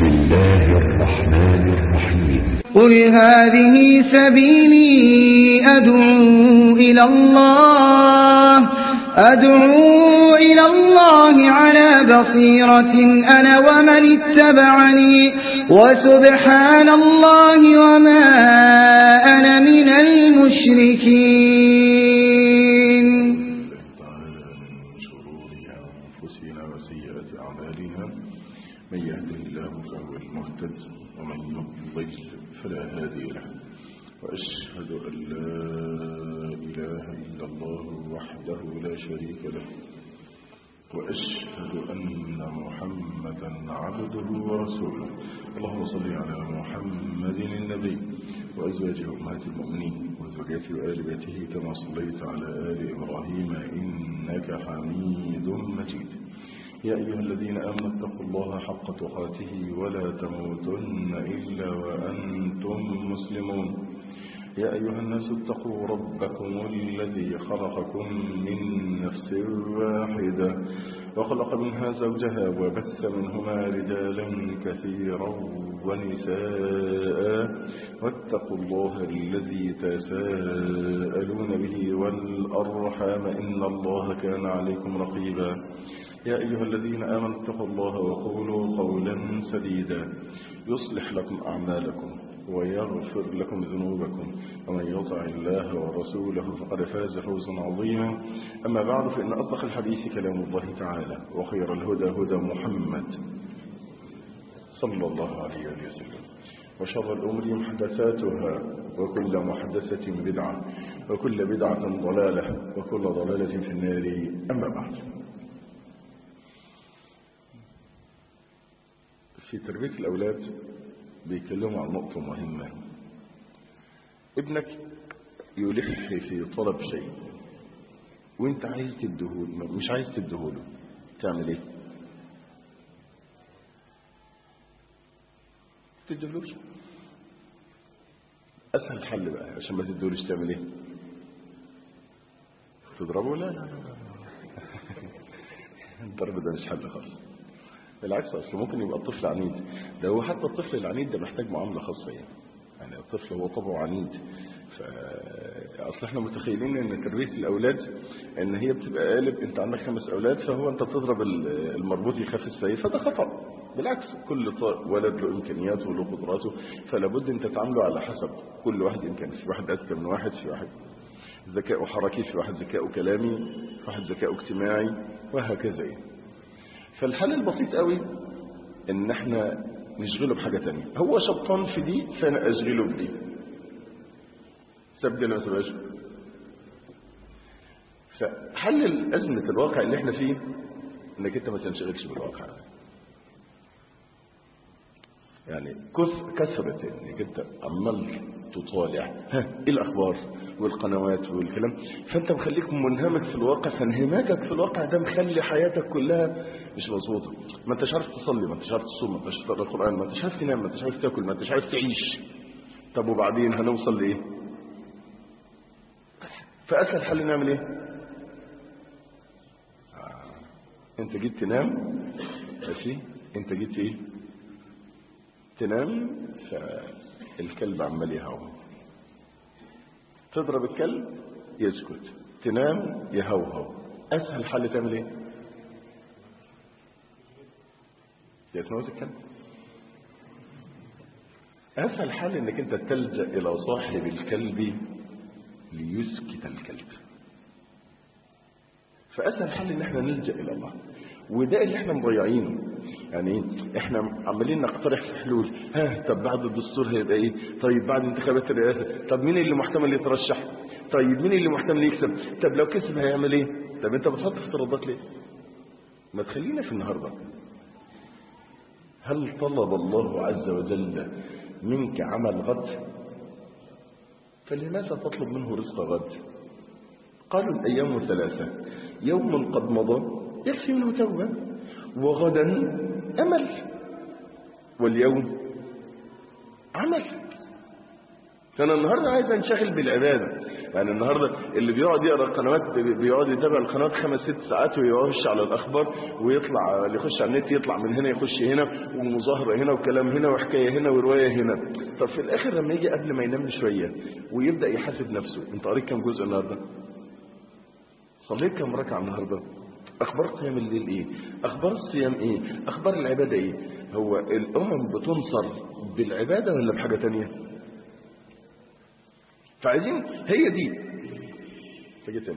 الله الرحمن الرحيم قل هذه سبيلي أدعو إلى الله أدعو إلى الله على بصيرة أنا ومن اتبعني وسبحان الله وما أنا من المشركين تعالى من شرور أنفسنا وسيئات أعمالنا من يهده الله فهو المهتد ومن يضلل فلا هادي له وأشهد أن لا إله إلا الله وحده لا شريك له وأشهد أن محمدا عبده ورسوله اللهم صل على محمد النبي وأزواجه أمهات المؤمنين وزوجاته وآل بيته كما صليت على آل إبراهيم إنك حميد مجيد يا أيها الذين آمنوا اتقوا الله حق تقاته ولا تموتن إلا وأنتم مسلمون يا أيها الناس اتقوا ربكم الذي خلقكم من نفس واحدة وخلق منها زوجها وبث منهما رجالا كثيرا ونساء واتقوا الله الذي تساءلون به والأرحام إن الله كان عليكم رقيبا يا أيها الذين آمنوا اتقوا الله وقولوا قولا سديدا يصلح لكم أعمالكم ويغفر لكم ذنوبكم ومن يطع الله ورسوله فقد فاز فوزا عظيما أما بعد فإن أصدق الحديث كلام الله تعالى وخير الهدى هدى محمد صلى الله عليه وسلم وشر الأمور محدثاتها وكل محدثة بدعة وكل بدعة ضلالة وكل ضلالة في النار أما بعد في تربية الأولاد بيتكلموا عن نقطة مهمة ابنك يلح في طلب شيء وانت عايز تديهوله مش عايز تديهوله تعمل ايه تديهولوش اسهل حل بقى عشان ما تديهولوش تعمل ايه تضربه لا لا لا لا الضرب ده مش حل خالص بالعكس اصل ممكن يبقى الطفل عنيد ده هو حتى الطفل العنيد ده محتاج معامله خاصه يعني يعني الطفل هو طبعه عنيد ف اصل احنا متخيلين ان تربيه الاولاد ان هي بتبقى قالب انت عندك خمس اولاد فهو انت بتضرب المربوط يخاف السيف فده خطا بالعكس كل ولد له امكانياته وله قدراته فلا بد ان تتعاملوا على حسب كل واحد امكانياته في واحد اذكى من واحد في واحد ذكاؤه حركي في واحد ذكاؤه كلامي في واحد ذكاؤه اجتماعي وهكذا يعني فالحل البسيط قوي ان احنا نشغله بحاجة تانية هو شبطان في دي فانا اشغله بدي سبدي ولا ما فحل أزمة الواقع اللي احنا فيه انك انت ما تنشغلش بالواقع يعني كثرة انك انت عمال تطالع ها ايه الاخبار والقنوات والكلام فانت مخليك منهمك في الواقع فانهماكك في الواقع ده مخلي حياتك كلها مش مظبوطه ما انتش عارف تصلي ما انتش عارف تصوم ما انتش عارف تقرا القران ما انتش عارف تنام ما انتش عارف تاكل ما انتش عارف تعيش طب وبعدين هنوصل لايه فاسهل حل نعمل ايه آه. انت جيت تنام ماشي انت جيت ايه تنام فالكلب عمال يهوهو تضرب الكلب يسكت تنام يهوهو اسهل حل تعمل ايه يا تموت الكلب اسهل حل انك انت تلجا الى صاحب الكلب ليسكت الكلب فاسهل حل ان احنا نلجا الى الله وده اللي احنا مضيعينه يعني احنا عمالين نقترح في حلول ها طب بعد الدستور هيبقى ايه طيب بعد انتخابات الرئاسه طب مين اللي محتمل يترشح طيب مين اللي محتمل يكسب طب لو كسب هيعمل ايه طب انت بتحط افتراضات ليه ما تخلينا في النهارده هل طلب الله عز وجل منك عمل غد فلماذا تطلب منه رزق غد قالوا الايام ثلاثه يوم قد مضى يكفي منه توبه وغدا أمل واليوم عمل فانا النهارده عايز انشغل بالعباده يعني النهارده اللي بيقعد يقرا القنوات بيقعد يتابع القنوات خمس ست ساعات ويخش على الاخبار ويطلع اللي يخش على النت يطلع من هنا يخش هنا ومظاهره هنا وكلام هنا وحكايه هنا وروايه هنا طب في الاخر لما يجي قبل ما ينام شويه ويبدا يحاسب نفسه انت قريت كام جزء النهارده صليت كام ركعه النهارده اخبار قيام الليل ايه اخبار الصيام ايه اخبار العباده ايه هو الامم بتنصر بالعباده ولا بحاجه تانية فعايزين هي دي فجيت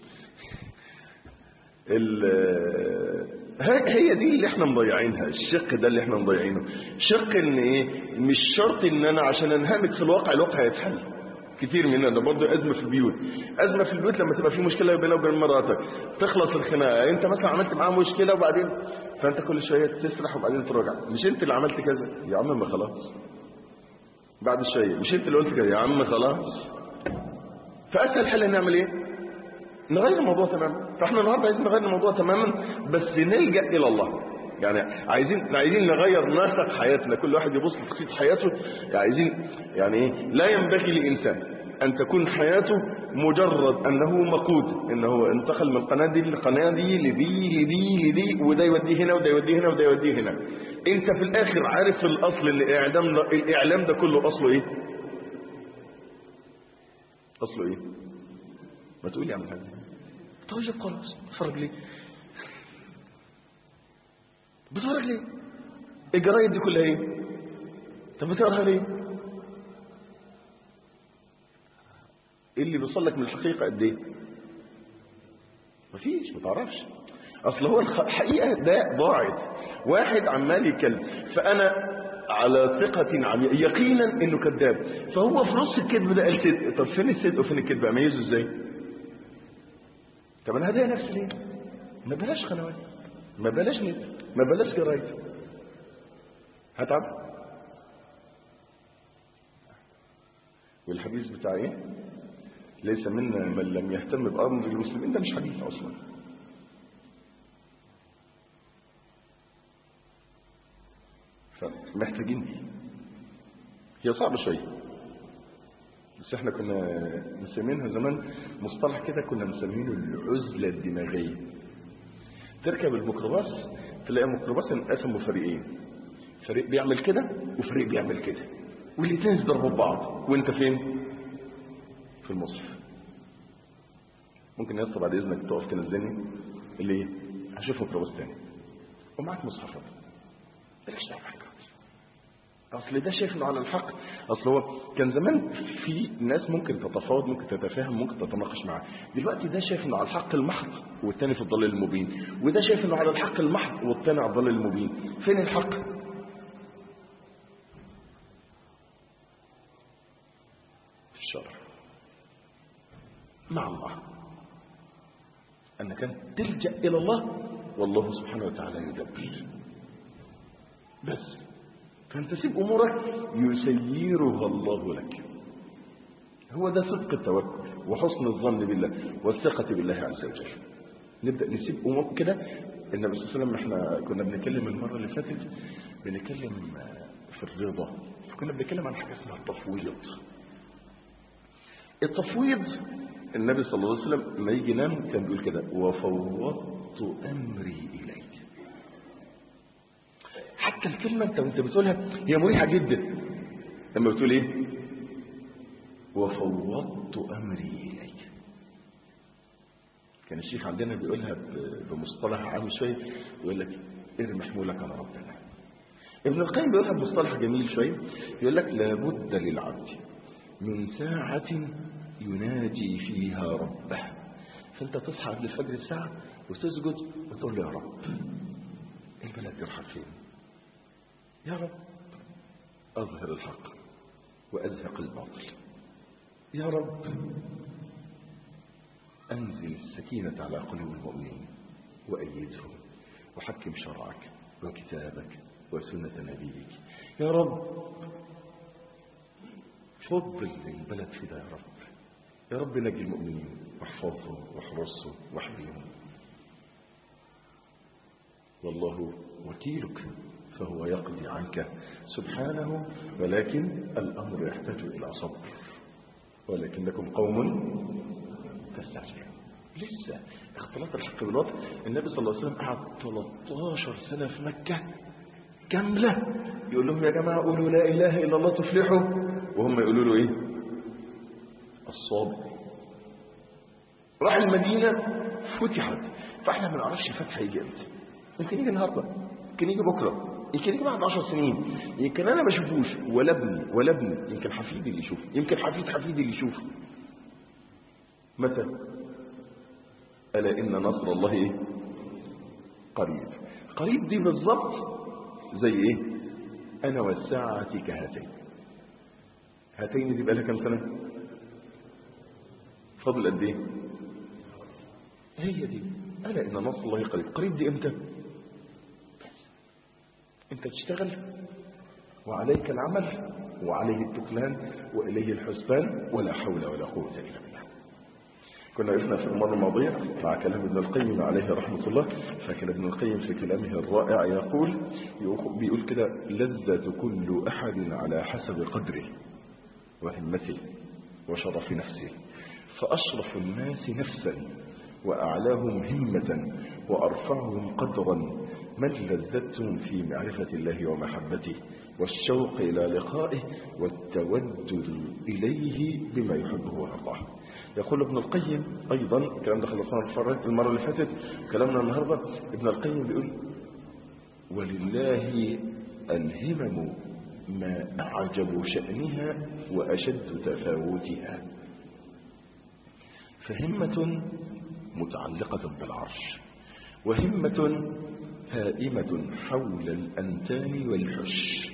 هي دي اللي احنا مضيعينها الشق ده اللي احنا مضيعينه شق ان ايه مش شرط ان انا عشان انهمك في الواقع الواقع يتحل كتير مننا ده برضه ازمه في البيوت ازمه في البيوت لما تبقى في مشكله بينك وبين مراتك تخلص الخناقه انت مثلا عملت معاها مشكله وبعدين فانت كل شويه تسرح وبعدين تراجع مش انت اللي عملت كذا يا عم ما خلاص بعد شويه مش انت اللي قلت كده يا عم خلاص فاسهل حل نعمل ايه نغير الموضوع تماما فاحنا النهارده عايزين نغير الموضوع تماما بس نلجا الى الله يعني عايزين عايزين نغير نسق حياتنا كل واحد يبص لخطيط حياته يعني عايزين يعني ايه لا ينبغي لانسان ان تكون حياته مجرد انه مقود انه هو انتقل من القناه دي للقناه دي لدي لدي لدي وده يوديه هنا وده يوديه هنا وده يوديه هنا انت في الاخر عارف الاصل الاعلام الاعلام ده كله اصله ايه اصله ايه ما تقول لي اعمل حاجه طيب خلاص اتفرج ليه بتتفرج ليه الجرايد دي كلها ايه طب بتقراها ليه ايه اللي بيوصل لك من الحقيقه قد ايه مفيش ما تعرفش اصل هو الحقيقه ده ضاعت واحد عمال يتكلم فانا على ثقة عمياء يقينا انه كذاب فهو في نص الكذب ده قال صدق طب فين الصدق وفين الكذب اميزه ازاي طب انا هديها نفسي ليه ما بلاش قنوات ما بلاش نت ما بلاش جرايد هتعب والحديث بتاع ايه ليس منا من لم يهتم بامر المسلمين ده مش حديث اصلا فمحتاجين دي هي صعبه شويه بس احنا كنا مسمينها زمان مصطلح كده كنا مسمينه العزله الدماغيه تركب الميكروباص تلاقي الميكروباص انقسموا فريقين فريق بيعمل كده وفريق بيعمل كده والاثنين يضربوا بعض وانت فين في المصحف ممكن يا اسطى بعد اذنك تقف تنزلني اللي هشوف ميكروباص تاني ومعاك مصحفات مالكش دعوه اصل ده شايف انه على الحق اصل هو كان زمان في ناس ممكن تتفاوض ممكن تتفاهم ممكن تتناقش معاه دلوقتي ده شايف انه على الحق المحض والتاني في الضلال المبين وده شايف انه على الحق المحض والتاني على الضلال المبين فين الحق في الشرع مع الله انك تلجا الى الله والله سبحانه وتعالى يدبر بس فانت سيب امورك يسيرها الله لك هو ده صدق التوكل وحسن الظن بالله والثقة بالله عز وجل نبدأ نسيب امور كده النبي صلى الله عليه وسلم احنا كنا بنتكلم المرة اللي فاتت بنتكلم في الرضا فكنا بنتكلم عن حاجة اسمها التفويض التفويض النبي صلى الله عليه وسلم لما يجي ينام كان بيقول كده وفوضت امري اليك حتى الكلمة انت وانت بتقولها هي مريحة جدا لما بتقول ايه وفوضت امري اليك كان الشيخ عندنا بيقولها بمصطلح عام شوية يقول لك ارمي حمولك على ربنا ابن القيم بيقولها بمصطلح جميل شوية يقول لك لابد للعبد من ساعة يناجي فيها ربه فانت تصحى قبل الفجر الساعة وتسجد وتقول له يا رب البلد يرحل فين يا رب أظهر الحق وأزهق الباطل يا رب أنزل السكينة على قلوب المؤمنين وأيدهم وحكم شرعك وكتابك وسنة نبيك يا رب فضل البلد في ده يا رب يا رب نجي المؤمنين واحفظهم واحرسهم واحميهم والله وكيلك فهو يقضي عنك سبحانه ولكن الأمر يحتاج إلى صبر ولكنكم قوم تستعجلون لسه اختلاط الحق بالباطل النبي صلى الله عليه وسلم قعد 13 سنة في مكة كاملة يقول لهم يا جماعة قولوا لا إله إلا الله تفلحوا وهم يقولوا له إيه الصابر راح المدينة فتحت فاحنا ما نعرفش فتح يجي امتى يمكن يجي النهارده يمكن يجي بكره يمكن يجي بعد 10 سنين يمكن انا ما اشوفوش ولا ابني ولا ابني يمكن حفيدي اللي يشوفه يمكن حفيد حفيدي اللي يشوفه متى الا ان نصر الله ايه قريب قريب دي بالظبط زي ايه انا والساعه كهاتين هاتين دي بقى لها كام سنه فاضل قد ايه هي دي ألا إن نصر الله قريب قريب دي إمتى أنت تشتغل وعليك العمل وعليه التكلان وإليه الحسبان ولا حول ولا قوة إلا بالله كنا عرفنا في المرة الماضية مع كلام ابن القيم عليه رحمة الله فكان ابن القيم في كلامه الرائع يقول بيقول كده لذة كل أحد على حسب قدره وهمته وشرف نفسه فأشرف الناس نفسا وأعلاهم همة وأرفعهم قدرا من لذتهم في معرفة الله ومحبته والشوق إلى لقائه والتودد إليه بما يحبه ويرضاه يقول ابن القيم أيضا الكلام ده خلصنا المرة اللي فاتت كلامنا النهاردة ابن القيم بيقول ولله الهمم ما أعجب شأنها وأشد تفاوتها فهمة متعلقة بالعرش وهمة هائمة حول الأنتان والحش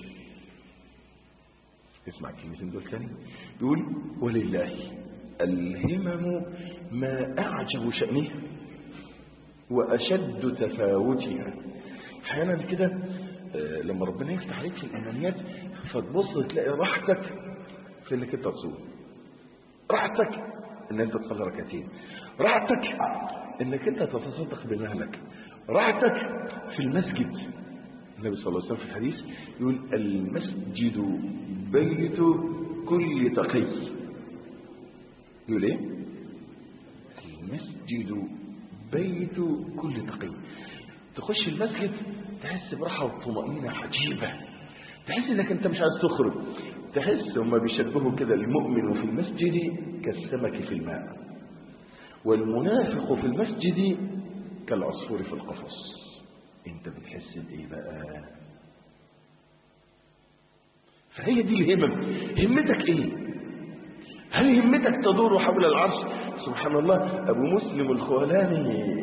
اسمع الكلمتين دول تاني يقول ولله الهمم ما أعجب شأنها وأشد تفاوتها أحيانا كده آه، لما ربنا يفتح عليك في الأمانيات فتبص تلاقي راحتك في انك انت تصوم راحتك ان انت تصلي ركعتين راحتك انك انت تتصدق بمهلك راحتك في المسجد النبي صلى الله عليه وسلم في الحديث يقول المسجد بيت كل تقي يقول ايه المسجد بيت كل تقي تخش المسجد تحس براحه وطمأنينة عجيبة تحس انك انت مش عايز تخرج تحس هما بيشبهوا كده المؤمن في المسجد كالسمك في الماء والمنافق في المسجد كالعصفور في القفص انت بتحس بايه بقى فهي دي الهمم همتك ايه هل همتك تدور حول العرش سبحان الله ابو مسلم الخولاني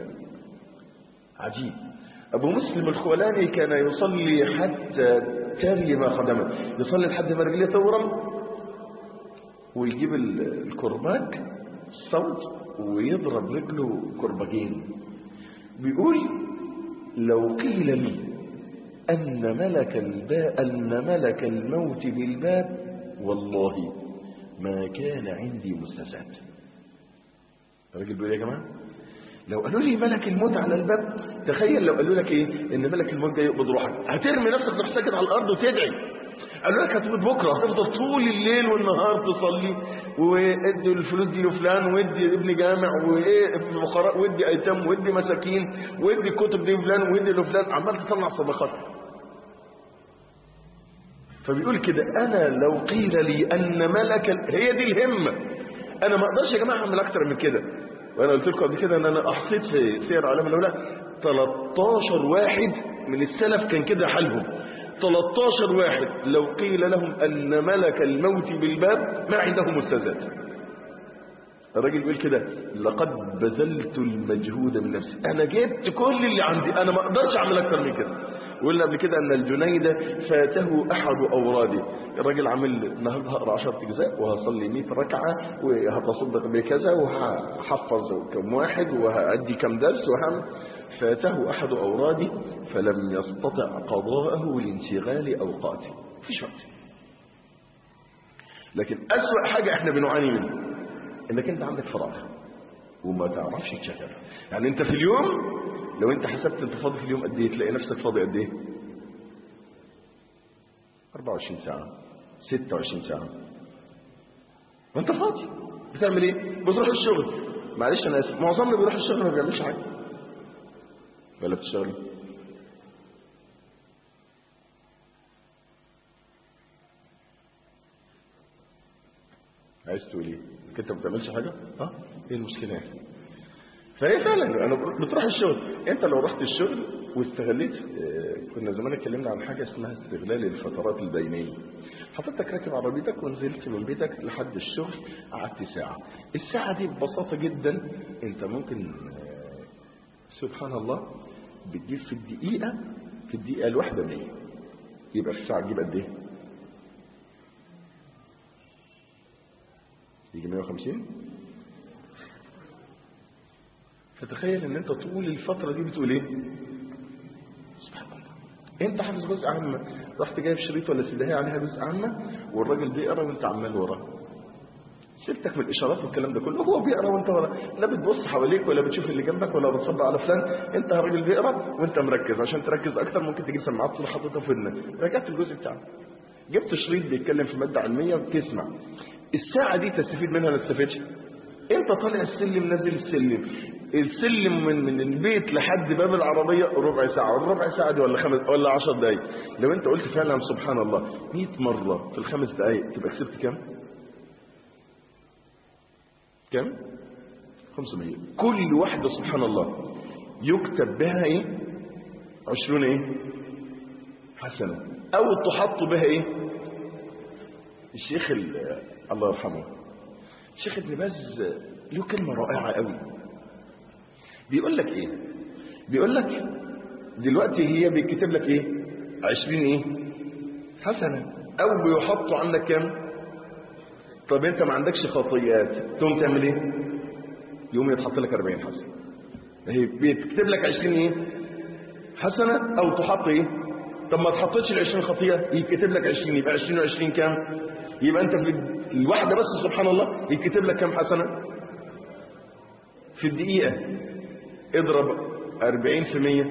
عجيب ابو مسلم الخولاني كان يصلي حتى تري ما خدمه يصلي لحد ما رجليه تورم ويجيب ال- الكرباج الصوت ويضرب رجله كرباجين بيقول لو قيل لي أن ملك الباء أن ملك الموت بالباب والله ما كان عندي مستساد الراجل بيقول يا جماعة لو قالوا لي ملك الموت على الباب تخيل لو قالوا لك ايه ان ملك الموت جاي يقبض روحك هترمي نفسك تروح ساكت على الارض وتدعي قالوا لك هتموت بكره هتفضل طول الليل والنهار تصلي وادي الفلوس دي لفلان وادي ابن جامع وايه فقراء وادي ايتام وادي مساكين وادي الكتب دي لفلان وادي لفلان عمال تطلع صدقات فبيقول كده انا لو قيل لي ان ملك ال- هي دي الهمه انا ما اقدرش يا جماعه اعمل اكتر من كده وانا قلت لكم قبل كده ان انا احصيت في سير علام الاولى 13 واحد من السلف كان كده حالهم 13 واحد لو قيل لهم ان ملك الموت بالباب ما عندهم مستزاد الراجل بيقول كده لقد بذلت المجهود من نفسي انا جبت كل اللي عندي انا ما اقدرش اعمل اكتر من كده وقلنا قبل كده ان الجنيد فاته احد اوراده الراجل عامل النهارده هقرا 10 اجزاء وهصلي 100 ركعه وهتصدق بكذا وهحفظ كم واحد وهادي كم درس وهعمل فاته احد اوراده فلم يستطع قضاءه لانشغال اوقاته مفيش وقت لكن اسوأ حاجه احنا بنعاني منها انك انت عندك فراغ وما تعرفش تشغل يعني انت في اليوم لو انت حسبت انت فاضي في اليوم قد ايه تلاقي نفسك فاضي قد ايه 24 ساعة 26 ساعة ما انت فاضي بتعمل ايه بتروح الشغل معلش انا اسف معظمنا بيروح الشغل ما بيعملش حاجه ولا بتشتغل عايز تقول ايه انت ما بتعملش حاجه اه ايه المشكله يعني فهي فعلا انا بتروح الشغل انت لو رحت الشغل واستغليت آه، كنا زمان اتكلمنا عن حاجه اسمها استغلال الفترات البينيه حضرتك راكب عربيتك ونزلت من بيتك لحد الشغل قعدت ساعه الساعه دي ببساطه جدا انت ممكن آه، سبحان الله بتجيب في الدقيقه في الدقيقه الواحده 100 يبقى في الساعه تجيب قد ايه يجي 150 فتخيل ان انت طول الفترة دي بتقول ايه سبحان الله انت حافظ جزء عامة رحت جايب شريط ولا سيدهية عليها جزء عامة والراجل بيقرا وانت عمال وراه سيبتك من الاشارات والكلام ده كله هو بيقرا وانت ورا لا بتبص حواليك ولا بتشوف اللي جنبك ولا بتصب على فلان انت الراجل بيقرا وانت مركز عشان تركز اكتر ممكن تجيب سماعات تروح حاططها في ودنك رجعت الجزء بتاعك جبت شريط بيتكلم في ماده علميه وبتسمع الساعه دي تستفيد منها ولا ما تستفيدش انت طالع السلم نازل السلم السلم من من البيت لحد باب العربيه ربع ساعه الربع ساعه دي ولا خمس ولا 10 دقائق لو انت قلت فعلا سبحان الله 100 مره في الخمس دقائق تبقى كسبت كام كام 500 كل واحده سبحان الله يكتب بها ايه 20 ايه حسنه او تحط بها ايه الشيخ ال- الله يرحمه الشيخ ابن باز له كلمة رائعة قوي بيقول لك ايه بيقول لك دلوقتي هي بيكتب لك ايه عشرين ايه حسنة او بيحطوا عندك كام طب انت ما عندكش خطيات تقوم تعمل ايه يوم يتحط لك 40 حسنة هي بتكتب لك 20 ايه حسنة او تحط ايه طب ما تحطتش ال 20 خطيئة يتكتب لك 20 يبقى 20 و20 كام يبقى انت في الواحدة بس سبحان الله يتكتب لك كام حسنة في الدقيقة اضرب 40 في 100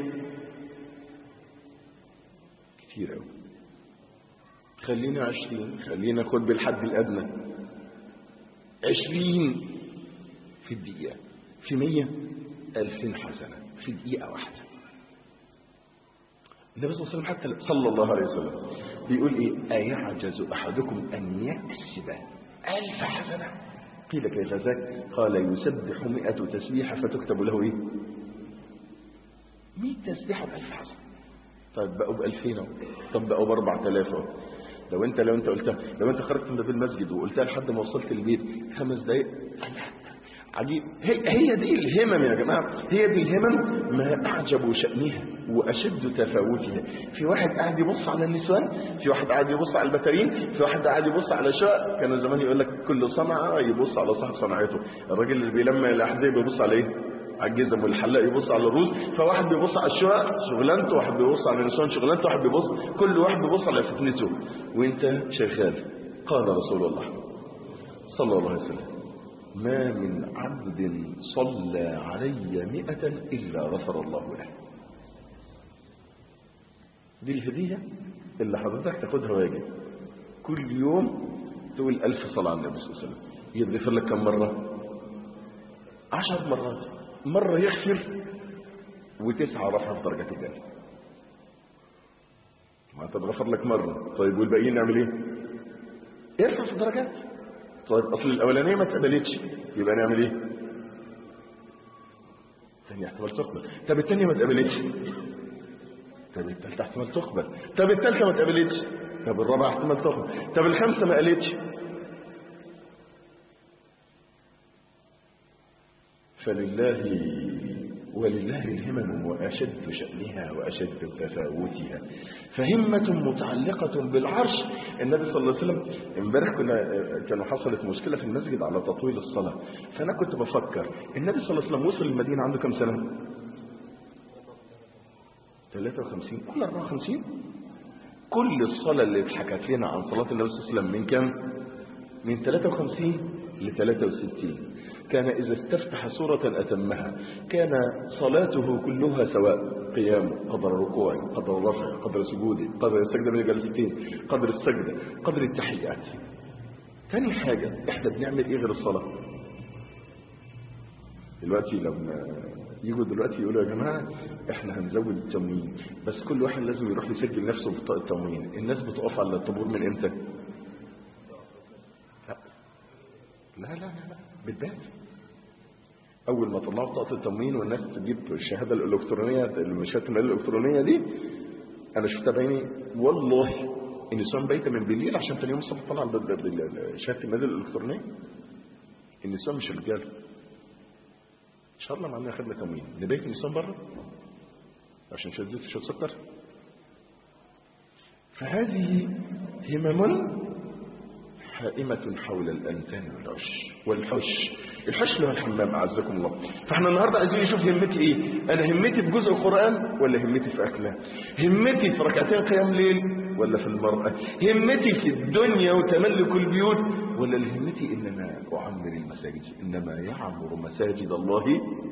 كتير قوي خلينا 20 خلينا خد بالحد الأدنى 20 في الدقيقة في 100 2000 حسنة في دقيقة واحدة النبي صلى الله عليه وسلم حتى صلى الله عليه وسلم بيقول ايه أيعجز أحدكم أن يكسب ألف حسنة قيل كيف ذاك قال يسبح مئة تسبيحة فتكتب له ايه مئة تسبيحة بألف حسنة طيب بقوا بألفين اهو طب بقوا بأربعة آلاف اهو لو انت لو انت قلتها لو انت خرجت من باب المسجد وقلتها لحد ما وصلت البيت خمس دقايق عجيب هي, هي دي الهمم يا جماعة هي دي الهمم ما أعجب شأنها وأشد تفاوتها في واحد قاعد يبص على النسوان في واحد قاعد يبص على البتارين في واحد قاعد يبص على شقق كان زمان يقول لك كل صنعة يبص على صاحب صنعته الراجل اللي بيلمع الأحذية بيبص على ايه على الجزم والحلاق يبص على الرز فواحد بيبص على الشقق شغلانته واحد بيبص على النسوان شغلانته واحد بيبص كل واحد بيبص على فتنته وانت شغال قال رسول الله صلى الله عليه وسلم ما من عبد صلى علي مئة إلا غفر الله له دي الهدية اللي حضرتك تاخدها واجب كل يوم تقول ألف صلاة على النبي صلى الله عليه وسلم يغفر لك كم مرة عشر مرات مرة يغفر وتسعة رفع في درجة الجنة ما تتغفر لك مرة طيب والباقيين نعمل ايه ارفع في الدرجات طيب اصل الاولانيه ما اتقبلتش يبقى نعمل ايه ثاني احتمال تقبل طب الثانيه ما اتقبلتش طب الثالثه احتمال تقبل طب الثالثه ما اتقبلتش طب الرابعه احتمال تقبل طب الخامسه ما قالتش فلله ولله الهمم وأشد شأنها وأشد تفاوتها فهمة متعلقة بالعرش النبي صلى الله عليه وسلم امبارح كنا كانوا حصلت مشكلة في المسجد على تطويل الصلاة فأنا كنت بفكر النبي صلى الله عليه وسلم وصل المدينة عنده كم سنة 53 كل 54 كل الصلاة اللي اتحكت لنا عن صلاة النبي صلى الله عليه وسلم من كم من 53 ل 63 كان إذا استفتح سورة أتمها كان صلاته كلها سواء قيام قدر ركوع قدر الرفع قدر سجوده قدر السجدة من الجلستين قدر السجدة قدر التحيات تاني حاجة احنا بنعمل ايه غير الصلاة دلوقتي لما يجوا دلوقتي يقولوا يا جماعة احنا هنزود التموين بس كل واحد لازم يروح يسجل نفسه بطاقة التموين الناس بتقف على الطابور من امتى لا لا لا لا بالذات اول ما طلعوا بطاقة التموين والناس تجيب الشهادة الالكترونية شهادة المال الالكترونية دي انا شفتها بعيني والله النسوان بايته من بالليل عشان تاني يوم الصبح طلع شهاده المال الالكترونيه النسوان مش الرجال ان شاء الله معانا خدنا تموين نبيت النسوان بره عشان شويه زيت وشويه سكر فهذه همم حائمة حول الأنتان والعش والحش الحش اللي هو الحمام أعزكم الله فاحنا النهاردة عايزين نشوف همتي ايه أنا همتي في جزء القرآن ولا همتي في أكلة همتي في ركعتين قيام ليل ولا في المرأة همتي في الدنيا وتملك البيوت ولا همتي إنما أعمر المساجد إنما يعمر مساجد الله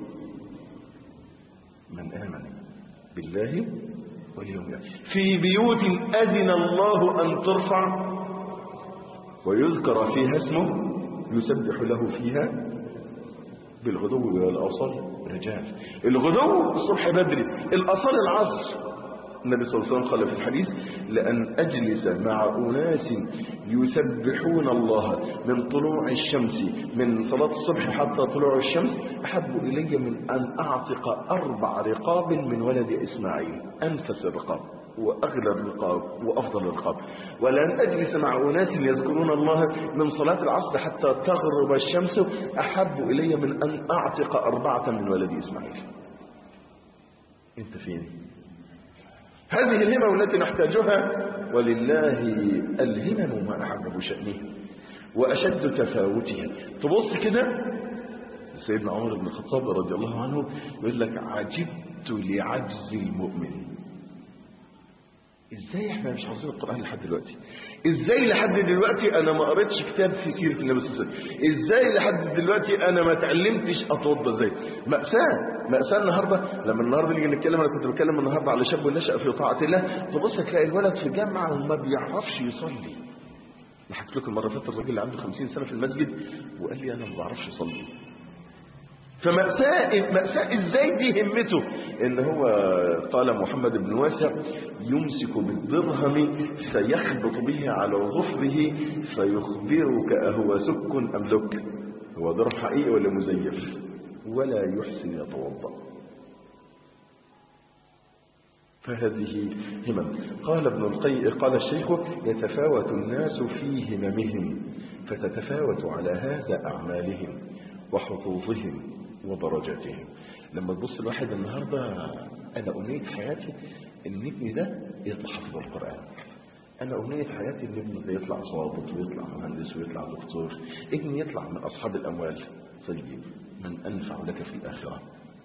من آمن بالله واليوم الآخر في بيوت أذن الله أن ترفع ويذكر فيها اسمه يسبح له فيها بالغدو والأصل رجال الغدو الصبح بدري الأصل العصر النبي صلى الله عليه وسلم قال في الحديث لأن أجلس مع أناس يسبحون الله من طلوع الشمس من صلاة الصبح حتى طلوع الشمس أحب إلي من أن أعتق أربع رقاب من ولد إسماعيل أنفس الرقاب وأغلى الرقاب وأفضل الرقاب ولأن أجلس مع أناس يذكرون الله من صلاة العصر حتى تغرب الشمس أحب إلي من أن أعتق أربعة من ولد إسماعيل أنت فين هذه الهمم التي نحتاجها ولله الهمم ما أعجب شأنه وأشد تفاوتها تبص كده سيدنا عمر بن الخطاب رضي الله عنه يقول لك عجبت لعجز المؤمن ازاي احنا مش حافظين القرآن لحد دلوقتي ازاي لحد دلوقتي انا ما قريتش كتاب في سيرة النبي صلى الله عليه وسلم ازاي لحد دلوقتي انا ما اتعلمتش اتوضى ازاي مأساة مأساة النهاردة لما النهاردة نيجي نتكلم انا كنت بتكلم النهاردة على شاب نشأ في طاعة الله تبص تلاقي الولد في جامعة وما بيعرفش يصلي انا حكيت لكم المرة فاتت الراجل اللي عنده 50 سنة في المسجد وقال لي انا ما بعرفش اصلي فمأساة مأساة ازاي دي همته ان هو قال محمد بن واسع يمسك بالدرهم سيخبط به على ظفره فيخبرك أهو سك أم لك هو درهم حقيقي ولا مزيف ولا يحسن يتوضا فهذه همم قال ابن القيم قال الشيخ يتفاوت الناس في هممهم فتتفاوت على هذا أعمالهم وحظوظهم ودرجاتهم لما تبص الواحد النهاردة أنا أمنية حياتي إن ابني ده يطلع حفظ القرآن أنا أمنية حياتي إن ابني ده يطلع ضابط ويطلع مهندس ويطلع دكتور ابني يطلع من أصحاب الأموال طيب من أنفع لك في الآخرة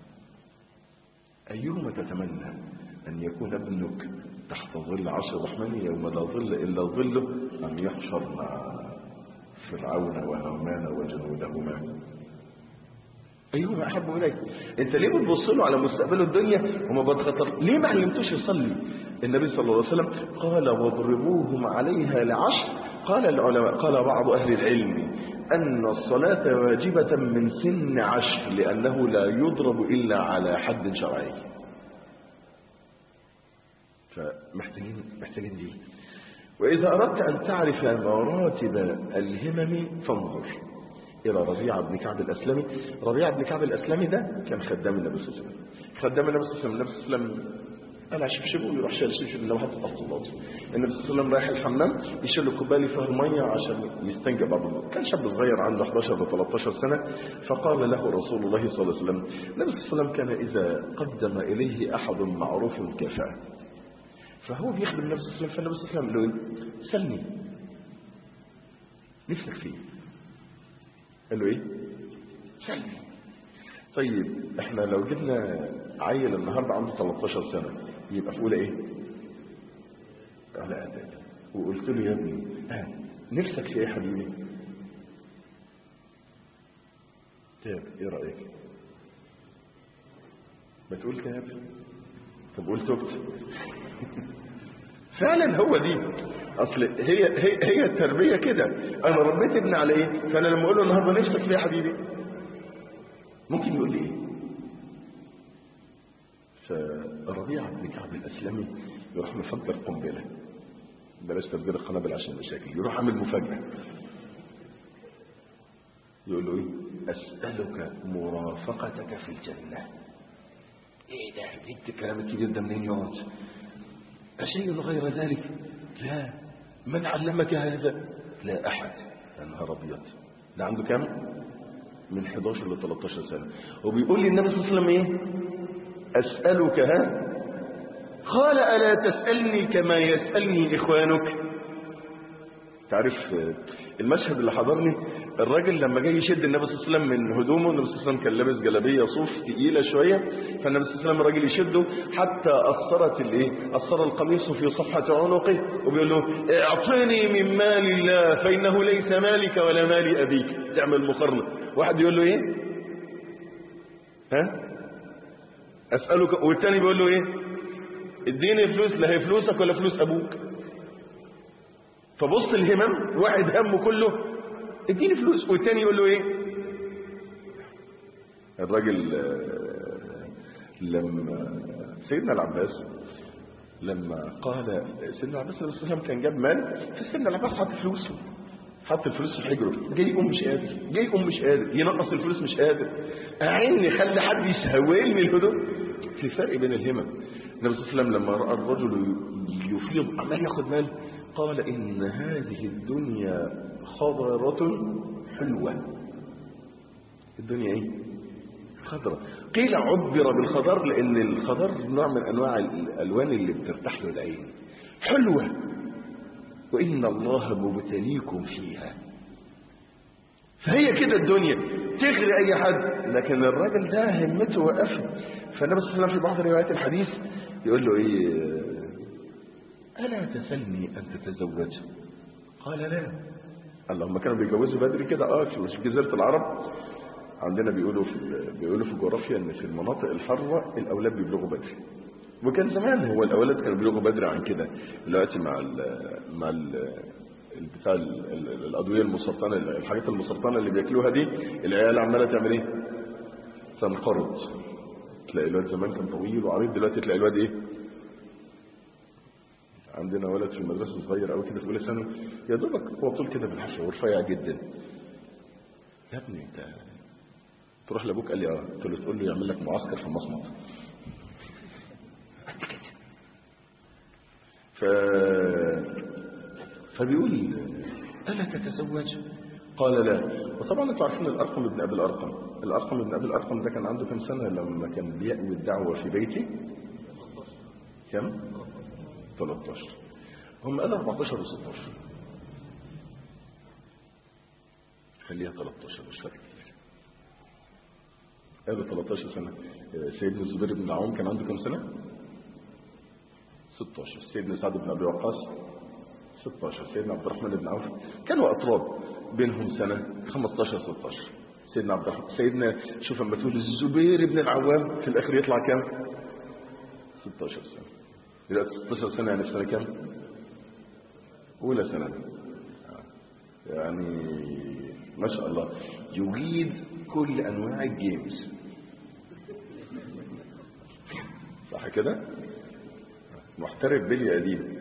أيهما تتمنى أن يكون ابنك تحت ظل عرش الرحمن يوم لا ظل إلا ظله أم يحشر مع فرعون وهامان وجنودهما أيهما أحب إليك أنت ليه بتبص له على مستقبله الدنيا وما بتخطر ليه ما علمتوش يصلي النبي صلى الله عليه وسلم قال واضربوهم عليها لعشر قال العلماء قال بعض أهل العلم أن الصلاة واجبة من سن عشر لأنه لا يضرب إلا على حد شرعي فمحتاجين محتاجين دي وإذا أردت أن تعرف مراتب الهمم فانظر إلى ربيعة بن كعب الأسلمي ربيعة بن كعب الأسلمي ده كان خدام النبي صلى الله عليه وسلم خدام النبي صلى الله عليه وسلم النبي صلى الله عليه وسلم قال شبشبه ويروح شايل شبشب لو حط تحت الضغط النبي صلى الله عليه وسلم رايح الحمام يشيل له كوبايه فيها ميه عشان يستنجى بعض المرة كان شاب صغير عنده 11 و 13 سنه فقال له رسول الله صلى الله عليه وسلم النبي صلى الله عليه وسلم كان اذا قدم اليه احد معروف كفاه فهو بيخدم النبي صلى الله عليه وسلم فالنبي صلى الله عليه وسلم له ايه؟ سلني نفسك فيه قال له ايه سلمي طيب احنا لو جبنا عيل النهارده عنده 13 سنه يبقى في اولى ايه على اعداد وقلت له يا ابني ها نفسك في ايه يا حبيبي تاب ايه رايك ما تقول تاب طب قول تبت فعلا هو دي اصل هي هي هي التربيه كده انا ربيت ابني على ايه فانا لما اقول له النهارده نفسك في إيه يا حبيبي ممكن يقول لي ايه فربيعه بن كعب الاسلمي يروح مفجر قنبله بلاش تفجير القنابل عشان مشاكل يروح عامل مفاجاه يقول له ايه اسالك مرافقتك في الجنه ايه ده جبت الكلام الكبير ده منين يقعد أشيء غير ذلك لا من علمك هذا لا أحد يا نهار أبيض ده عنده كام من 11 ل 13 سنة وبيقول لي النبي صلى الله عليه وسلم إيه أسألك ها قال ألا تسألني كما يسألني إخوانك تعرف المشهد اللي حضرني الراجل لما جاي يشد النبي صلى الله عليه وسلم من هدومه النبي صلى الله عليه وسلم كان لابس جلابيه صوف تقيله شويه فالنبي صلى الله عليه وسلم الراجل يشده حتى اثرت الايه اثر القميص في صفحه عنقه وبيقول له اعطني من مال الله فانه ليس مالك ولا مال ابيك تعمل مقارنه واحد يقول له ايه ها اسالك والتاني بيقول له ايه اديني فلوس لا هي فلوسك ولا فلوس ابوك فبص الهمم واحد همه كله اديني فلوس والتاني يقول له ايه الراجل آه، لما سيدنا العباس لما قال سيدنا العباس صلى الله عليه وسلم كان جاب مال فسيدنا العباس حط فلوسه حط الفلوس في حجره جاي يقوم مش قادر جاي يقوم مش قادر ينقص الفلوس مش قادر اعني خلي حد يسهويني الهدوء في فرق بين الهمم النبي صلى الله عليه وسلم لما راى الرجل يفيض عمال ياخد مال قال ان هذه الدنيا خضرة حلوة الدنيا ايه خضرة قيل عبر بالخضر لان الخضر نوع من انواع الالوان اللي بترتاح له العين حلوة وان الله مبتليكم فيها فهي كده الدنيا تغري اي حد لكن الراجل ده همته وقفت فالنبي صلى الله عليه وسلم في بعض روايات الحديث يقول له ايه الا تسلني ان تتزوج قال لا اللهم كانوا بيجوزوا بدري كده اه في جزيره العرب عندنا بيقولوا في بيقولوا في الجغرافيا ان في المناطق الحاره الاولاد بيبلغوا بدري وكان زمان هو الاولاد كانوا بيبلغوا بدري عن كده دلوقتي مع ال مع ال بتاع ال- ال- الادويه المسرطنه الحاجات المسرطنه اللي بياكلوها دي العيال عماله تعمل ايه تنقرض تلاقي الواد زمان كان طويل وعريض دلوقتي تلاقي الواد ايه عندنا ولد في المدرسه صغير قوي كده في اولى ثانوي يا دوبك هو طول كده بالحشوه ورفيع جدا يا ابني انت تروح لابوك قال لي اه قلت له تقول له يعمل لك معسكر في المصمت ف فبيقول الا تتزوج قال لا وطبعا انتوا عارفين الارقم ابن ابي الارقم الارقم ابن ابي الارقم ده كان عنده كام سنه لما كان بيأوي الدعوه في بيتي كم 13 هم قال 14 و16 خليها 13 مش فاكر قالوا 13 سنة آه، سيدنا الزبير بن العوام كان عنده كم سنة 16 سيدنا سعد بن أبي وقاص 16 سيدنا عبد الرحمن بن عوف كانوا أطراب بينهم سنة 15 16 سيدنا عبد الرحمن سيدنا شوف لما تقول الزبير بن العوام في الآخر يطلع كام 16 سنة دلوقتي 16 سنة يعني في سنة كام أولى سنة يعني ما شاء الله يجيد كل أنواع الجيمز صح كده محترف بلي قديم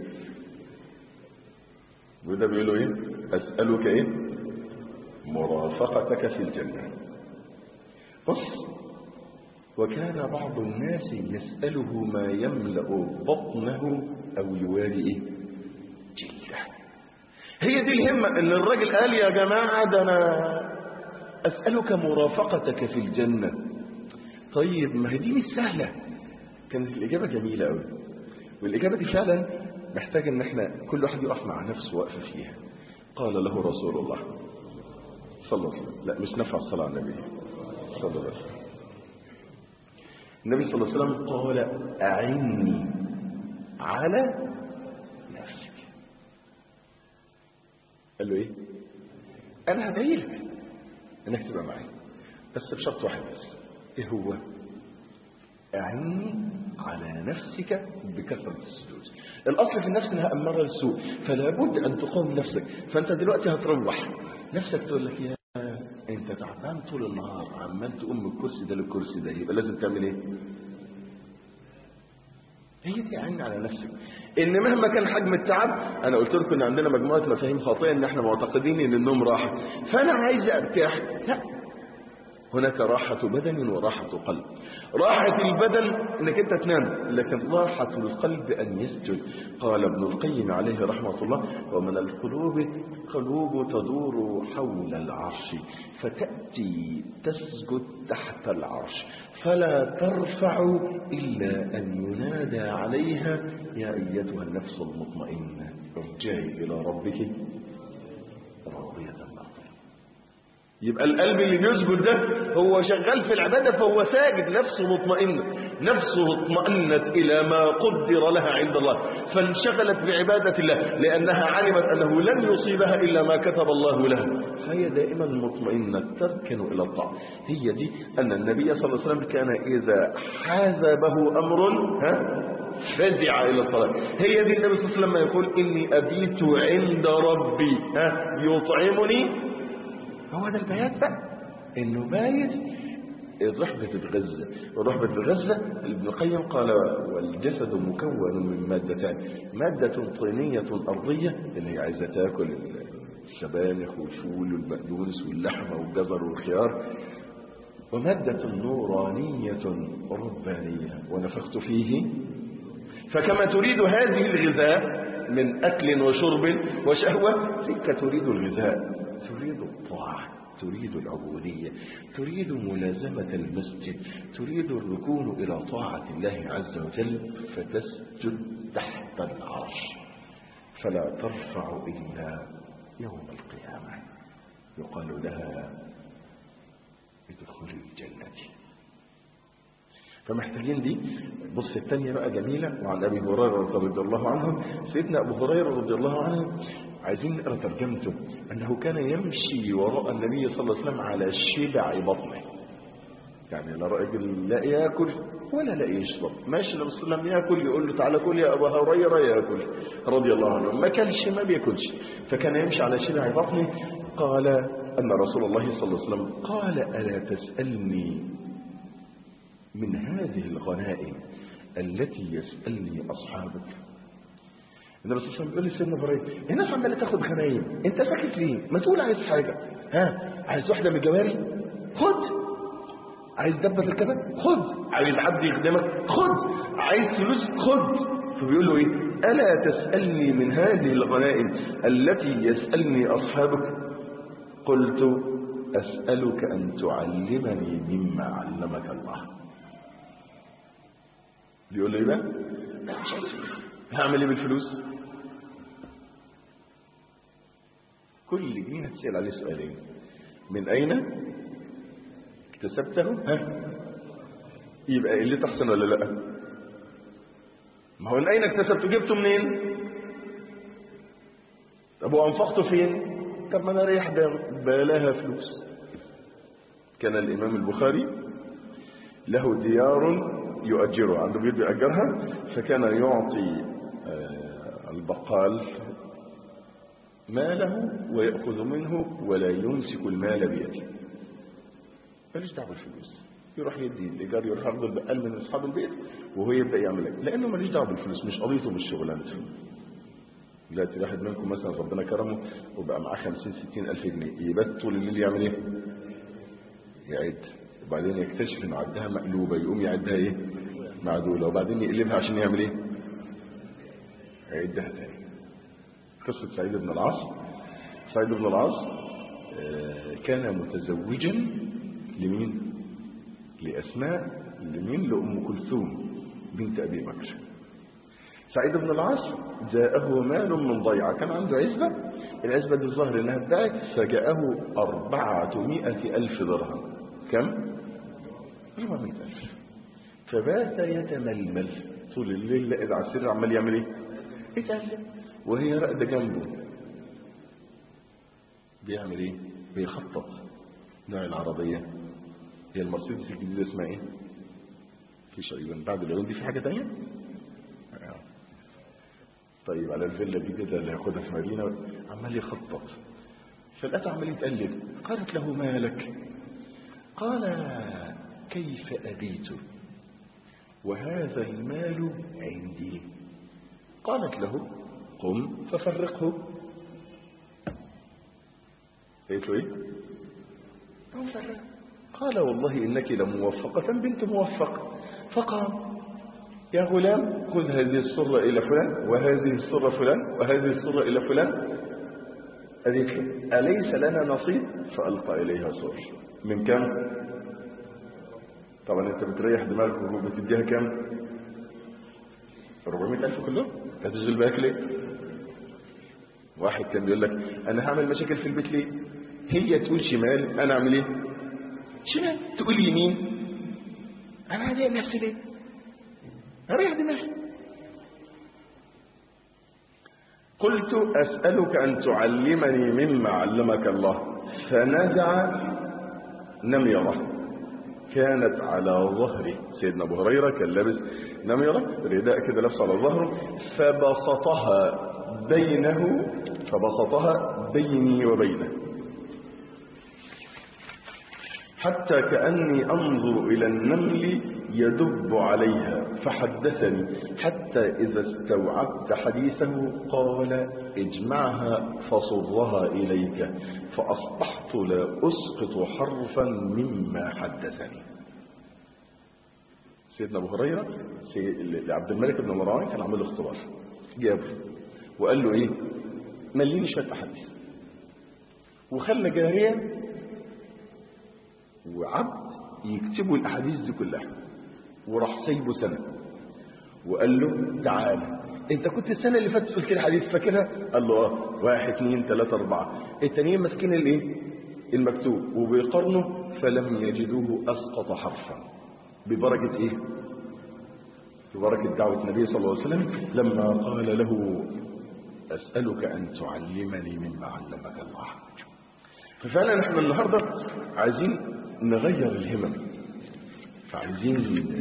وده بيقولوا ايه أسألك ايه مرافقتك في الجنة بص وكان بعض الناس يسأله ما يملأ بطنه أو يوالي إيه؟ جلده هي دي الهمة ان الراجل قال يا جماعة ده أنا أسألك مرافقتك في الجنة طيب ما هي دي مش سهلة كانت الإجابة جميلة أوي والإجابة دي فعلا محتاج ان احنا كل واحد يقف مع نفسه وقفة فيها قال له رسول الله صلى الله عليه وسلم لا مش نفع الصلاة على النبي صلى الله عليه وسلم النبي صلى الله عليه وسلم قال أعني على نفسك قال له ايه انا هدعي لك انك تبقى معي بس بشرط واحد بس ايه هو اعني على نفسك بكثرة السجود الأصل في النفس إنها أمارة للسوء فلا بد أن تقاوم نفسك فأنت دلوقتي هتروح نفسك تقول لك يا أنت تعبان طول النهار عمال تقوم من الكرسي ده للكرسي ده يبقى لازم تعمل إيه؟ هي دي عين على نفسك ان مهما كان حجم التعب انا قلت لكم ان عندنا مجموعه مفاهيم خاطئه ان احنا معتقدين ان النوم راحه فانا عايز ارتاح لا هناك راحة بدن وراحة قلب راحة البدن انك انت تنام لكن راحة القلب ان يسجد قال ابن القيم عليه رحمة الله ومن القلوب قلوب تدور حول العرش فتأتي تسجد تحت العرش فلا ترفع إلا أن ينادى عليها يا أيتها النفس المطمئنة ارجعي إلى ربك راضية مرضية يبقى القلب اللي بيسجد ده هو شغال في العبادة فهو ساجد نفسه مطمئنة نفسه اطمأنت إلى ما قدر لها عند الله فانشغلت بعبادة الله لأنها علمت أنه لن يصيبها إلا ما كتب الله لها فهي دائما مطمئنة تركن إلى الطاعة هي دي أن النبي صلى الله عليه وسلم كان إذا حازبه أمر ها فزع إلى الصلاة هي دي النبي صلى الله عليه وسلم يقول إني أبيت عند ربي ها يطعمني هو ده البيات بقى انه بايت الروح بتتغذى والروح بتتغذى ابن القيم قال والجسد مكون من مادتان مادة طينية أرضية اللي هي عايزة تاكل السبانخ والفول والبقدونس واللحمة والجزر والخيار ومادة نورانية ربانية ونفخت فيه فكما تريد هذه الغذاء من أكل وشرب وشهوة تلك تريد الغذاء تريد الطاعة تريد العبودية تريد ملازمة المسجد تريد الركون إلى طاعة الله عز وجل فتسجد تحت العرش فلا ترفع إلا يوم القيامة يقال لها ادخل الجنة فمحتاجين دي بص الثانية بقى جميلة وعن أبي هريرة رضي الله عنه سيدنا أبو هريرة رضي الله عنه عايزين نقرأ ترجمته أنه كان يمشي وراء النبي صلى الله عليه وسلم على شبع بطنه يعني لا راجل لا ياكل ولا لا يشرب ماشي النبي صلى الله عليه وسلم ياكل يقول له تعالى كل يا ابا هريره ياكل رضي الله عنه ما كانش ما بياكلش فكان يمشي على شبع بطنه قال ان رسول الله صلى الله عليه وسلم قال الا تسالني من هذه الغنائم التي يسالني اصحابك النبي صلى الله عليه وسلم بيقول لسيدنا ابراهيم الناس عماله تاخد غنايم انت ساكت ليه ما تقول عايز حاجه ها عايز واحده من الجواري خد عايز دبه في الكبد خد عايز حد يخدمك خد عايز فلوس خد فبيقول له ايه الا تسالني من هذه الغنائم التي يسالني اصحابك قلت اسالك ان تعلمني مما علمك الله بيقول له ايه بقى هعمل ايه بالفلوس كل جنيه هتسال عليه سؤالين من اين اكتسبته ها يبقى اللي تحسن ولا لا ما هو من اين اكتسبته جبته منين طب وانفقته فين طب ما انا ريح بلاها فلوس كان الامام البخاري له ديار يؤجرها عنده بيت يؤجرها فكان يعطي البقال ماله ويأخذ منه ولا يمسك المال بيده ماليش دعوه بالفلوس يروح يدي الايجار يروح ياخد البقال من اصحاب البيت وهو يبدا يعمل ايه لانه ماليش دعوه بالفلوس مش قضيته بالشغلانه دلوقتي واحد منكم مثلا ربنا كرمه وبقى معاه 50 60 الف جنيه يبات طول الليل يعمل ايه؟ يعد وبعدين يكتشف ان عدها مقلوبه يقوم يعدها ايه؟ معدوله وبعدين يقلبها عشان يعمل ايه؟ يعدها تاني قصه سعيد بن العاص سعيد بن العاص كان متزوجا لمين لأسماء لمين لأم كلثوم بنت أبي بكر سعيد بن العاص جاءه مال من ضيعة كان عنده عزبة العزبة دي الظاهر انها ادعت فجاءه أربعة ألف درهم كم؟ أربعمائة ألف فبات يتململ طول الليل لقد على السر عمال يعمل ايه؟ يتألم وهي راقدة جنبه بيعمل ايه؟ بيخطط نوع العربية هي المرسيدس الجديدة اسمها ايه فيش ايضا بعد العيون دي في حاجة تانية طيب على الفيلا الجديدة اللي هياخدها في مدينة عمال يخطط فالأتى عمال يتقلب قالت له ما لك قال كيف أبيت وهذا المال عندي قالت له قم ففرقه قالت له ايه قم فرق. قال والله إنك لموفقة بنت موفق فقام يا غلام خذ هذه الصرة إلى فلان وهذه الصرة فلان وهذه الصرة إلى فلان قالت له أليس لنا نصيب فألقى إليها صر من كم طبعا انت بتريح دماغك وبتديها كام 400 ألف كلهم هتشغل بالك ليه واحد كان بيقول لك انا هعمل مشاكل في البيت ليه هي تقول شمال انا اعمل ايه شمال تقول يمين انا هضايق نفسي ليه اريح دماغي قلت اسالك ان تعلمني مما علمك الله فنزع نميره كانت على ظهره سيدنا ابو هريره كان لابس نميره رداء كده لابسه على ظهره فبسطها بينه فبسطها بيني وبينه حتى كأني أنظر إلى النمل يدب عليها فحدثني حتى إذا استوعبت حديثه قال اجمعها فصرها إليك فأصبحت لا أسقط حرفا مما حدثني سيدنا أبو هريرة لعبد الملك بن مروان كان عامل اختبار جابه وقال له ايه مليني شويه احاديث وخلى جاريه وعبد يكتبوا الاحاديث دي كلها وراح سايبه سنه وقال له تعالى انت كنت السنه اللي فاتت تقول كده حديث فاكرها قال له اه واحد اثنين ثلاثه اربعه التانيين ماسكين الايه المكتوب وبيقارنوا فلم يجدوه اسقط حرفا ببركه ايه ببركه دعوه النبي صلى الله عليه وسلم لما قال له أسألك أن تعلمني مما علمك الله ففعلا احنا النهاردة عايزين نغير الهمم فعايزين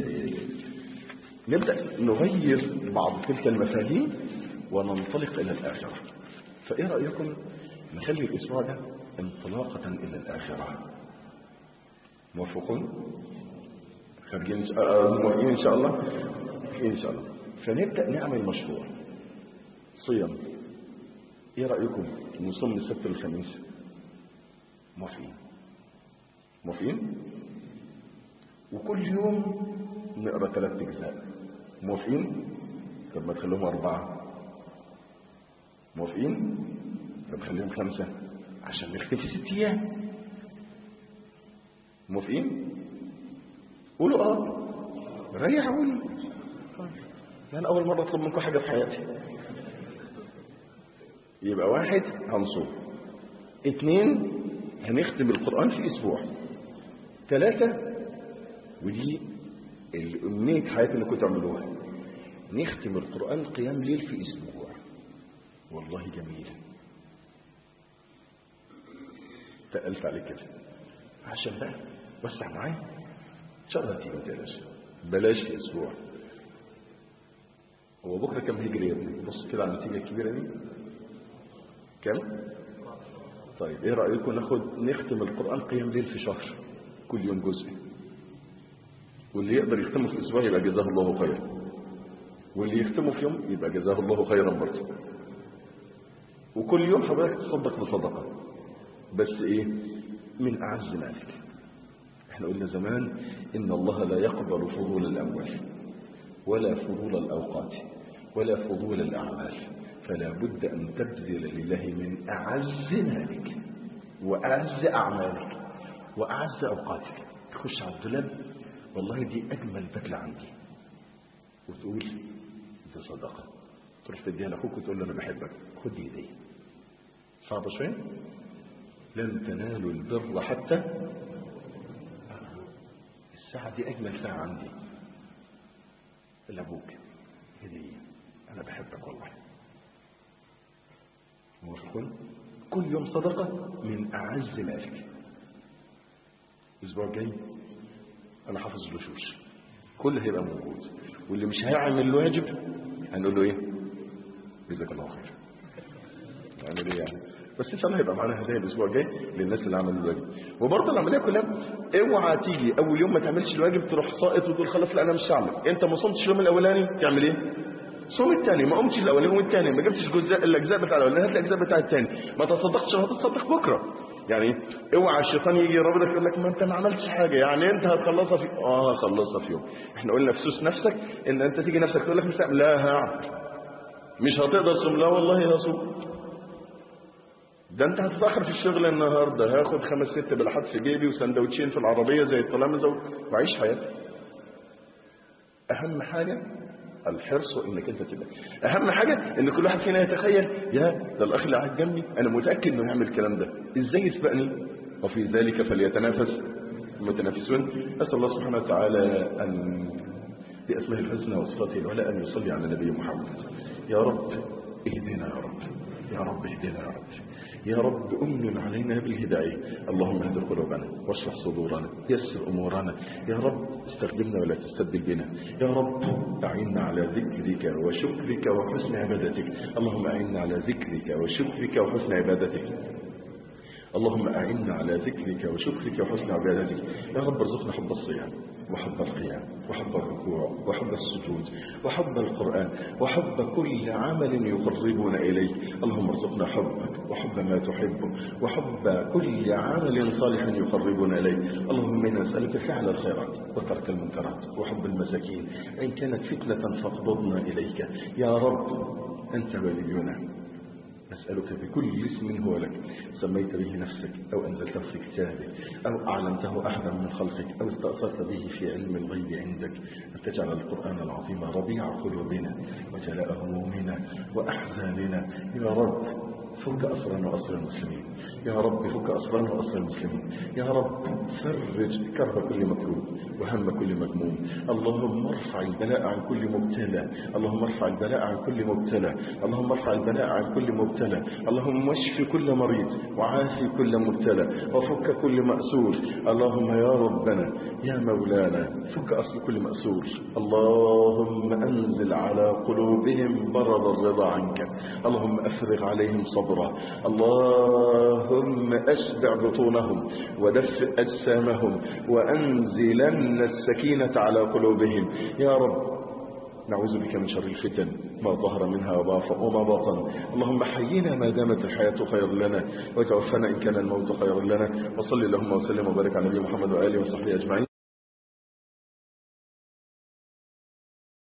نبدأ نغير بعض تلك المفاهيم وننطلق إلى الآخرة فإيه رأيكم نخلي الأسبوع ده انطلاقة إلى الآخرة موافقون خارجين موافقين إن شاء الله إن شاء الله فنبدأ نعمل مشروع صيام ايه رأيكم نصوم السبت والخميس موافقين موافقين وكل يوم نقرا ثلاث اجزاء موافقين طب ما تخليهم اربعه موافقين طب خليهم خمسه عشان نختفي ست ايام موافقين قولوا اه ريحوني انا اول مره اطلب منكم حاجه في حياتي يبقى واحد هنصوم اثنين هنختم القرآن في اسبوع ثلاثة ودي الأمنية حياتي اللي كنت تعملوها نختم القرآن قيام ليل في اسبوع والله جميل تقلت عليك كده عشان بقى وسع معايا ان شاء الله تيجي بلاش بلاش في اسبوع هو بكره كم هجري يا ابني بص كده على النتيجه الكبيره دي كم طيب ايه رايكم ناخد نختم القران قيام ليل في شهر كل يوم جزء واللي يقدر يختمه في اسبوع يبقى جزاه الله خيرا واللي يختمه في يوم يبقى جزاه الله خيرا برضه وكل يوم حضرتك تصدق بصدقه بس ايه من اعز مالك احنا قلنا زمان ان الله لا يقبل فضول الاموال ولا فضول الاوقات ولا فضول الاعمال فلا بد أن تبذل لله من أعز مالك وأعز أعمالك وأعز أوقاتك تخش على الدولاب والله دي أجمل بدلة عندي وتقول دي صدقة تروح تديها لأخوك وتقول له أنا بحبك خد دي دي صعبة شوية لن تنالوا البر حتى الساعة دي أجمل ساعة عندي لأبوك هدية أنا بحبك والله موافقون كل يوم صدقة من أعز مالك الأسبوع الجاي أنا حافظ الوشوش كل هيبقى موجود واللي مش هيعمل الواجب هنقول له إيه جزاك الله خير نعمل ايه يعني بس ان شاء الله هيبقى معانا هدايا الاسبوع الجاي للناس اللي عملوا الواجب وبرضه العمليه كلها اوعى تيجي اول يوم ما تعملش الواجب تروح ساقط وتقول خلاص لا انا مش هعمل انت ما صمتش اليوم الاولاني تعمل ايه صوم الثاني ما قمتش الاولاني والثاني ما جبتش جزء الاجزاء بتاع الاولاني هات الاجزاء بتاع الثاني ما تصدقش هتتصدق بكره يعني اوعى الشيطان يجي يربطك يقول لك ما انت ما عملتش حاجه يعني انت هتخلصها في اه هخلصها في يوم احنا قلنا في سوس نفسك ان انت تيجي نفسك تقول لك مش هعمل. لا هعمل مش هتقدر تصوم لا والله هصوم ده انت هتتاخر في الشغل النهارده هاخد خمس ست بلحات في جيبي وسندوتشين في العربيه زي التلامذه واعيش حياتي اهم حاجه الحرص انك انت تبقى اهم حاجه ان كل واحد فينا يتخيل يا ده الاخ اللي قاعد جنبي انا متاكد انه يعمل الكلام ده ازاي يسبقني وفي ذلك فليتنافس المتنافسون اسال الله سبحانه وتعالى ان باسمه الحسنى وصفاته العلى ان يصلي على نبي محمد يا رب اهدنا يا رب يا رب اهدنا يا رب يا رب أمن علينا بالهداية اللهم اهد قلوبنا واشرح صدورنا يسر أمورنا يا رب استخدمنا ولا تستبدل بنا يا رب أعنا على ذكرك وشكرك وحسن عبادتك اللهم أعنا على ذكرك وشكرك وحسن عبادتك اللهم أعنا على ذكرك وشكرك وحسن عبادتك يا رب ارزقنا حب الصيام وحب القيام وحب الركوع وحب السجود وحب القرآن وحب كل عمل يقربنا إليك اللهم ارزقنا حبك وحب ما تحبه وحب كل عمل صالح يقربنا إليك اللهم إنا نسألك فعل الخيرات وترك المنكرات وحب المساكين إن كانت فتنة فاقبضنا إليك يا رب أنت ولينا نسألك بكل اسم هو لك سميت به نفسك أو أنزلته في كتابك أو أعلمته أحدا من خلقك أو استأثرت به في علم الغيب عندك أن تجعل القرآن العظيم ربيع قلوبنا وجلاء همومنا وأحزاننا يا رب فك أسرنا وأسر المسلمين يا رب فك أسرنا وأسر المسلمين يا رب فرج كرب كل مكروه وهم كل مذموم اللهم ارفع البلاء عن كل مبتلى اللهم ارفع البلاء عن كل مبتلى اللهم ارفع البلاء عن كل مبتلى اللهم اشف كل مريض وعافي كل مبتلى وفك كل مأسور اللهم يا ربنا يا مولانا فك أصل كل مأسور اللهم أنزل على قلوبهم برد الرضا عنك اللهم أفرغ عليهم صبرا اللهم أشبع بطونهم ودفئ أجسامهم وأنزلن السكينة على قلوبهم يا رب نعوذ بك من شر الفتن ما ظهر منها وما بطن اللهم حينا ما دامت الحياة خير لنا وتوفنا إن كان الموت خير لنا وصل اللهم وسلم وبارك على نبينا محمد وآله وصحبه أجمعين